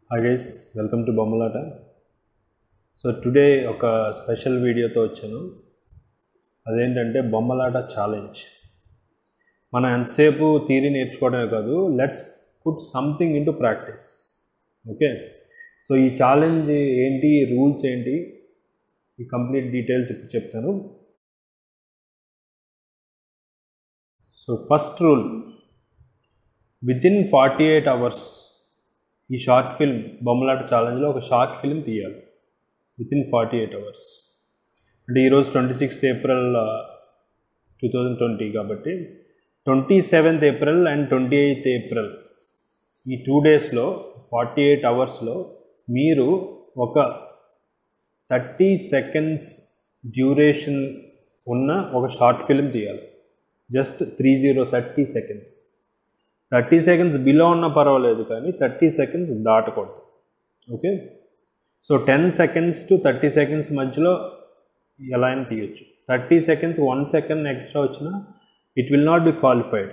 Hi guys welcome to Bommalata so today ఒక special వీడియోతో వచ్చాను అదేంటంటే బొమ్మలాట ఛాలెంజ్ మనం ఎంతసేపు థీరీ నేర్చుకోవడమే కాదు let's put something into practice okay so ఈ ఛాలెంజ్ ఏంటి రూల్స్ ఏంటి ఈ కంప్లీట్ డీటెయిల్స్ ఇప్పుడు చెప్తాను so first rule within forty eight hours ఈ షార్ట్ ఫిల్మ్ బొమ్మలాట ఛాలెంజ్లో ఒక షార్ట్ ఫిల్మ్ తీయాలి within forty eight hours అంటే ఈరోజు twenty sixth April two thousand twenty కాబట్టి twenty seventh April and twenty eighth April ఈ టూ డేస్లో forty eight అవర్స్లో మీరు ఒక థర్టీ సెకండ్స్ డ్యూరేషన్ ఉన్న ఒక షార్ట్ ఫిల్మ్ తీయాలి just three zero thirty seconds thirty seconds below ఉన్నా పర్వాలేదు కానీ థర్టీ సెకండ్స్ దాటకూడదు okay so ten seconds to thirty seconds మధ్యలో ఎలా అయినా తీయొచ్చు thirty seconds one second extra వచ్చినా it will not be qualified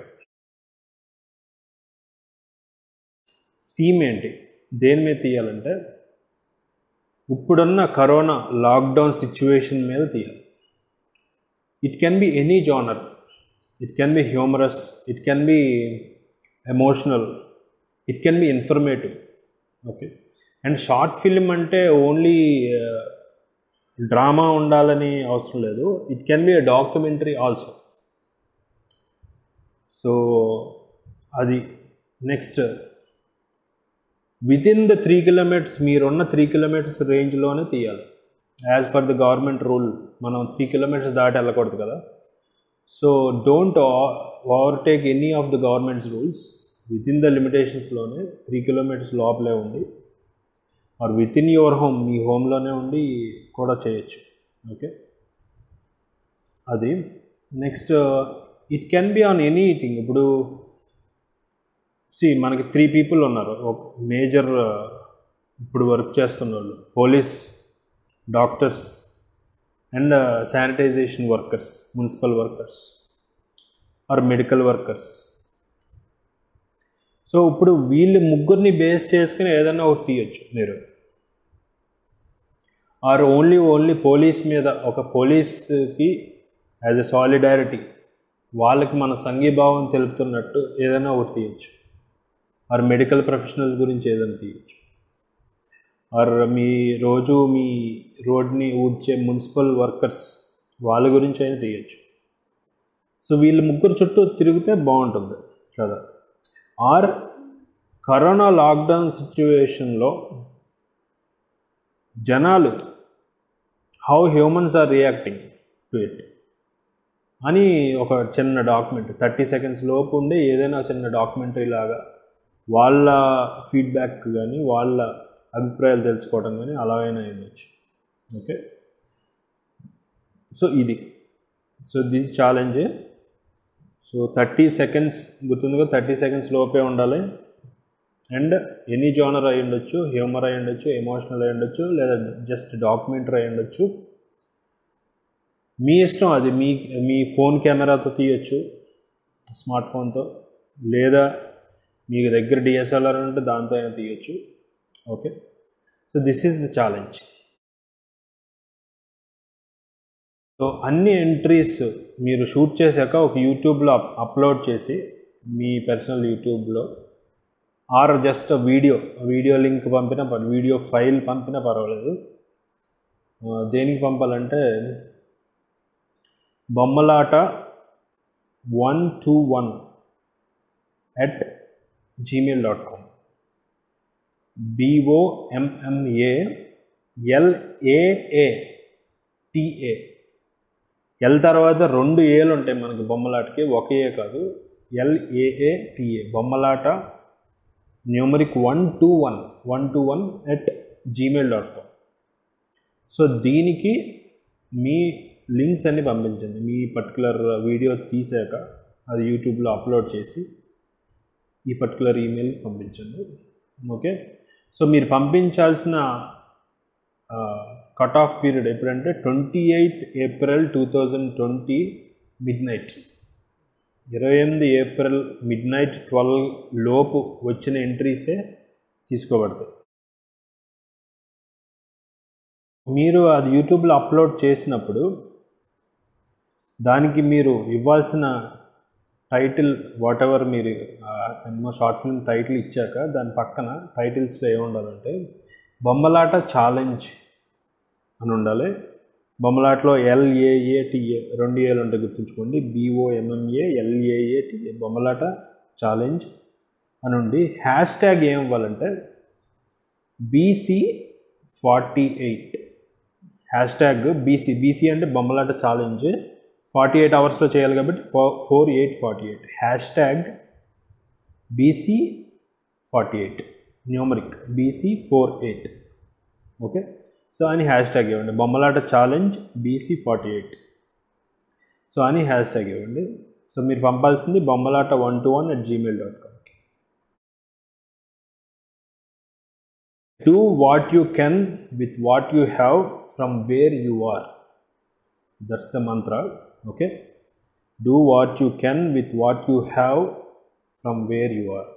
theme ఏంటి దేని మీద తీయాలంటే ఇప్పుడున్న కరోనా లాక్డౌన్ సిచ్యువేషన్ మీద తీయాలి it can be any genre it can be humorous it can be emotional it can be informative okay and short film అంటే only drama ఉండాలని అవసరం లేదు it can be a documentary also so అది next within the three kilometers మీరున్న three kilometers రేంజ్లోనే తీయాలి as per the government rule మనం three kilometers దాటి వెళ్ళకూడదు కదా so don't overtake any of the government's rules with within the లిమిటేషన్స్లోనే three kilometers లోపలే ఉండి or within your home మీ హోమ్లోనే ఉండి కూడా చేయొచ్చు ఓకే అది next it can be on anything ఇప్పుడు సి మనకి త్రీ పీపుల్ ఉన్నారు ఒక మేజర్ ఇప్పుడు వర్క్ చేస్తున్న వాళ్ళు police doctors and sanitization workers municipal workers or medical workers so ఇప్పుడు వీళ్ళు ముగ్గురిని బేస్ చేసుకుని ఏదైనా ఒకటి తీయొచ్చు మీరు ఆర్ ఓన్లీ ఓన్లీ పోలీస్ మీద ఒక పోలీస్కి యాజ్ ఎ సాలిడారిటీ వాళ్ళకి మన సంఘీభావం తెలుపుతున్నట్టు ఏదైనా ఒకటి తీయచ్చు ఆర్ మెడికల్ ప్రొఫెషనల్ గురించి ఏదైనా తీయచ్చు ఆర్ మీ రోజు మీ రోడ్ని ఊడ్చే మున్సిపల్ వర్కర్స్ వాళ్ళ గురించి అయినా తీయచ్చు సో వీళ్ళు ముగ్గురు చుట్టూ తిరిగితే బాగుంటుంది కదా ఆర్ కరోనా లాక్డౌన్ సిచ్యువేషన్లో జనాలు how humans are reacting to it అని ఒక చిన్న డాక్యుమెంట్ థర్టీ సెకండ్స్ లోపు ఉండే ఏదైనా చిన్న డాక్యుమెంటరీ లాగా వాళ్ళ ఫీడ్బ్యాక్ కానీ వాళ్ళ అభిప్రాయాలు తెలుసుకోవడం కానీ అలా అయినా ఉండొచ్చు ఓకే సో ఇది so this challenge so thirty seconds గుర్తుందిగా థర్టీ సెకండ్స్ లోపే ఉండాలి అండ్ ఎనీ జోనర్ అయి ఉండొచ్చు హ్యూమర్ అయి ఉండొచ్చు ఎమోషనల్ అయి ఉండొచ్చు లేదా జస్ట్ డాక్యుమెంటరీ అయి ఉండొచ్చు మీ ఇష్టం అది మీ మీ ఫోన్ కెమెరాతో తీయొచ్చు స్మార్ట్ ఫోన్తో లేదా మీకు దగ్గర డిఎస్ఎల్ఆర్ ఉంటే దాంతో అయినా తీయొచ్చు okay so this is the challenge so అన్ని ఎంట్రీస్ మీరు షూట్ చేశాక ఒక యూట్యూబ్లో అప్లోడ్ చేసి మీ పర్సనల్ యూట్యూబ్లో or just video video link పంపిన వీడియో ఫైల్ పంపినా పర్వాలేదు దేనికి పంపాలంటే Bommalata one two one at Gmail dot com B O M M A L A A T A L తర్వాత రెండు ఏలు ఉంటాయి మనకి బొమ్మలాటకి ఒక ఏ కాదు L A A T A Bommalata numeric one two one one two one at Gmail dot com so దీనికి మీ లింక్స్ అన్ని పంపించండి మీ పర్టికులర్ వీడియో తీసాక అది యూట్యూబ్లో అప్లోడ్ చేసి ఈ పర్టికులర్ ఈమెయిల్కి పంపించండి ఓకే సో మీరు పంపించాల్సిన కట్ ఆఫ్ పీరియడ్ ఎప్పుడంటే twenty eighth April two thousand twenty midnight ఇరవై ఎనిమిది ఏప్రిల్ మిడ్ నైట్ ట్వెల్వ్ లోపు వచ్చిన ఎంట్రీసే తీసుకోబడతాయి మీరు అది యూట్యూబ్లో అప్లోడ్ చేసినప్పుడు దానికి మీరు ఇవ్వాల్సిన టైటిల్ వాట్ ఎవర్ మీరు ఆ సినిమా షార్ట్ ఫిల్మ్ టైటిల్ ఇచ్చాక దాని పక్కన టైటిల్స్లో ఏముండాలంటే బొమ్మలాట ఛాలెంజ్ అని ఉండాలి బొమ్మలాటలో ఎల్ఏఏటిఏ రెండు ఏలు ఉంటాయి గుర్తుంచుకోండి బీఓఎంఎంఏ ఎల్ఏఏటిఏ బొమ్మలాట ఛాలెంజ్ అని ఉండి హ్యాష్ ట్యాగ్ ఏం ఇవ్వాలంటే BC forty eight hashtag BC BC అంటే బొమ్మలాట ఛాలెంజ్ ఫార్టీ ఎయిట్ అవర్స్లో చేయాలి కాబట్టి four four eight forty eight hashtag BC forty eight numeric BC four eight okay so అని హ్యాష్ ట్యాగ్ ఇవ్వండి Bommalata challenge BC forty eight so అని hashtag ఇవ్వండి so మీరు పంపాల్సింది Bommalata one two one at Gmail dot com do what you can with what you have from where you are that's the mantra okay do what you can with what you have from where you are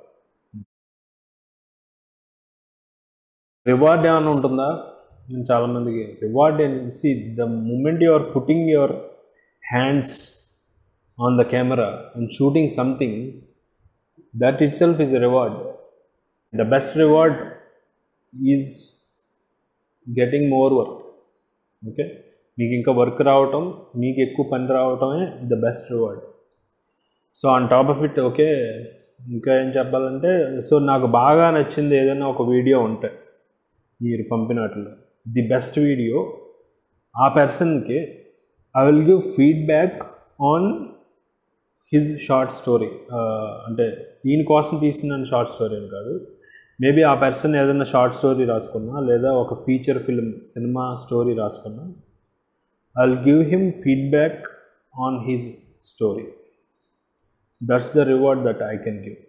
reward ఏమైనా ఉంటుందా నేను చాలామందికి reward see the moment you are putting your hands on the camera and shooting something that itself is reward the best reward is getting more work okay మీకు ఇంకా work రావటం మీకు ఎక్కువ పని రావటమే the best reward so on top of it okay ఇంకా ఏం చెప్పాలంటే సో నాకు బాగా నచ్చింది ఏదైనా ఒక వీడియో ఉంటే మీరు పంపినట్లు ది బెస్ట్ వీడియో ఆ పర్సన్కి I will give feedback on his short story అంటే దీనికోసం తీసిన షార్ట్ స్టోరీ అని కాదు మేబీ ఆ పర్సన్ ఏదైనా షార్ట్ స్టోరీ రాసుకున్నా లేదా ఒక ఫీచర్ ఫిల్మ్ సినిమా స్టోరీ రాసుకున్నా I will give him feedback on his story that's the reward that I can give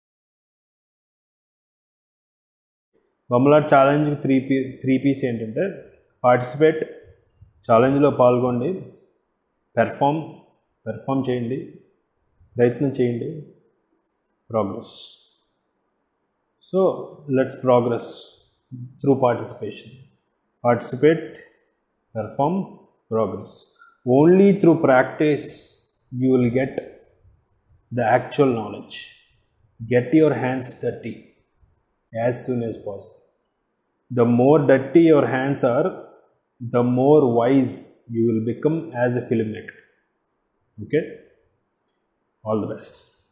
Bommalata ఛాలెంజ్కి త్రీ పీ త్రీ పీస్ ఏంటంటే పార్టిసిపేట్ ఛాలెంజ్లో పాల్గొండి పెర్ఫామ్ పెర్ఫామ్ చేయండి ప్రయత్నం చేయండి progress so let's progress through participation participate perform progress only through practice you will get the actual knowledge get your hands dirty as soon as possible. The more dirty your hands are, the more wise you will become as a filmmaker. Okay? All the best.